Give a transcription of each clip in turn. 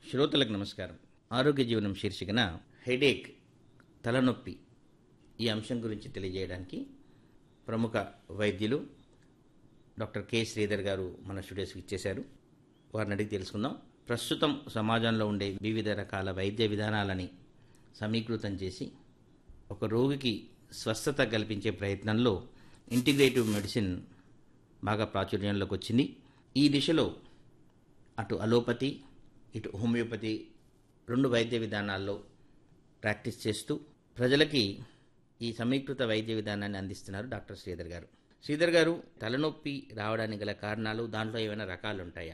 శ్రోతలకు నమస్కారం ఆరోగ్య జీవనం శీర్షికన హెడేక్ తలనొప్పి ఈ అంశం గురించి తెలియజేయడానికి ప్రముఖ వైద్యులు డాక్టర్ కె శ్రీధర్ గారు మన స్టూడియోస్కి ఇచ్చేశారు వారిని అడిగి తెలుసుకుందాం ప్రస్తుతం సమాజంలో ఉండే వివిధ రకాల వైద్య విధానాలని సమీకృతం చేసి ఒక రోగికి స్వస్థత కల్పించే ప్రయత్నంలో ఇంటిగ్రేటివ్ మెడిసిన్ బాగా ప్రాచుర్యంలోకి వచ్చింది ఈ దిశలో అటు అలోపతి ఇటు హోమియోపతి రెండు వైద్య విధానాల్లో ప్రాక్టీస్ చేస్తూ ప్రజలకి ఈ సమీకృత వైద్య విధానాన్ని అందిస్తున్నారు డాక్టర్ శ్రీధర్ గారు శ్రీధర్ గారు తలనొప్పి రావడానికి గల కారణాలు దాంట్లో ఏమైనా రకాలు ఉంటాయా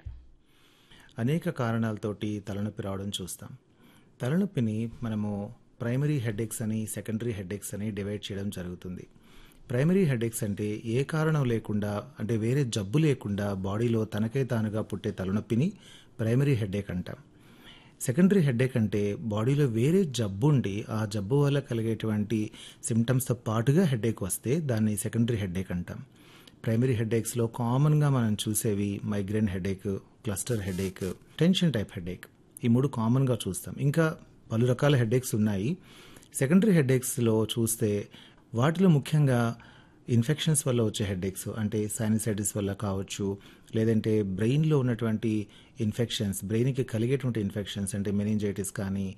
అనేక కారణాలతోటి తలనొప్పి రావడం చూస్తాం తలనొప్పిని మనము ప్రైమరీ హెడేక్స్ అని సెకండరీ హెడేక్స్ అని డివైడ్ చేయడం జరుగుతుంది ప్రైమరీ హెడేక్స్ అంటే ఏ కారణం లేకుండా అంటే వేరే జబ్బు లేకుండా బాడీలో తనకై తానుగా పుట్టే తలనొప్పిని ప్రైమరీ హెడేక్ అంటాం సెకండరీ హెడేక్ అంటే బాడీలో వేరే జబ్బు ఉండి ఆ జబ్బు వల్ల కలిగేటువంటి సిమ్టమ్స్తో పాటుగా హెడేక్ వస్తే దాన్ని సెకండరీ హెడేక్ అంటాం ప్రైమరీ హెడేక్స్లో కామన్గా మనం చూసేవి migraine headache cluster headache tension type headache ఈ మూడు కామన్గా చూస్తాం ఇంకా పలు రకాల హెడేక్స్ ఉన్నాయి సెకండరీ హెడేక్స్లో చూస్తే వాటిలో ముఖ్యంగా ఇన్ఫెక్షన్స్ వల్ల వచ్చే హెడేక్స్ అంటే సైనసైటిస్ వల్ల కావచ్చు లేదంటే బ్రెయిన్లో ఉన్నటువంటి ఇన్ఫెక్షన్స్ బ్రెయిన్కి కలిగేటువంటి ఇన్ఫెక్షన్స్ అంటే మెనింజైటిస్ కానీ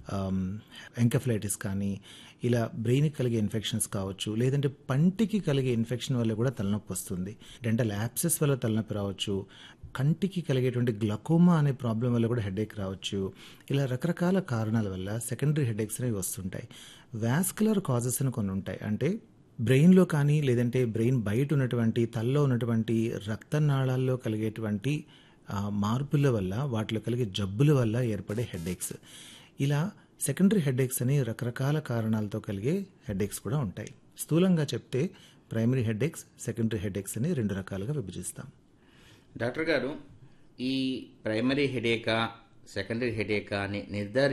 ఎంకెఫ్లైటిస్ కానీ ఇలా బ్రెయిన్కి కలిగే ఇన్ఫెక్షన్స్ కావచ్చు లేదంటే పంటికి కలిగే ఇన్ఫెక్షన్ వల్ల కూడా తలనొప్పి వస్తుంది డెంటల్ యాప్సెస్ వల్ల తలనొప్పి రావచ్చు కంటికి కలిగేటువంటి గ్లకోమా అనే ప్రాబ్లం వల్ల కూడా హెడేక్ రావచ్చు ఇలా రకరకాల కారణాల వల్ల సెకండరీ హెడేక్స్ అనేవి వస్తుంటాయి వాస్కులర్ కాజెస్ అని కొన్ని ఉంటాయి అంటే బ్రెయిన్లో కానీ లేదంటే బ్రెయిన్ బయట ఉన్నటువంటి తల్లో ఉన్నటువంటి రక్తనాళాల్లో కలిగేటువంటి మార్పుల వల్ల వాటిలో కలిగే జబ్బుల వల్ల ఏర్పడే హెడేక్స్ ఇలా సెకండరీ హెడేక్స్ అని రకరకాల కారణాలతో కలిగే హెడేక్స్ కూడా ఉంటాయి స్థూలంగా చెప్తే ప్రైమరీ హెడేక్స్ సెకండరీ హెడేక్స్ అని రెండు రకాలుగా విభజిస్తాం డాక్టర్ గారు ఈ ప్రైమరీ హెడేకా సెకండరీ హెడేకా అని నిర్ధారి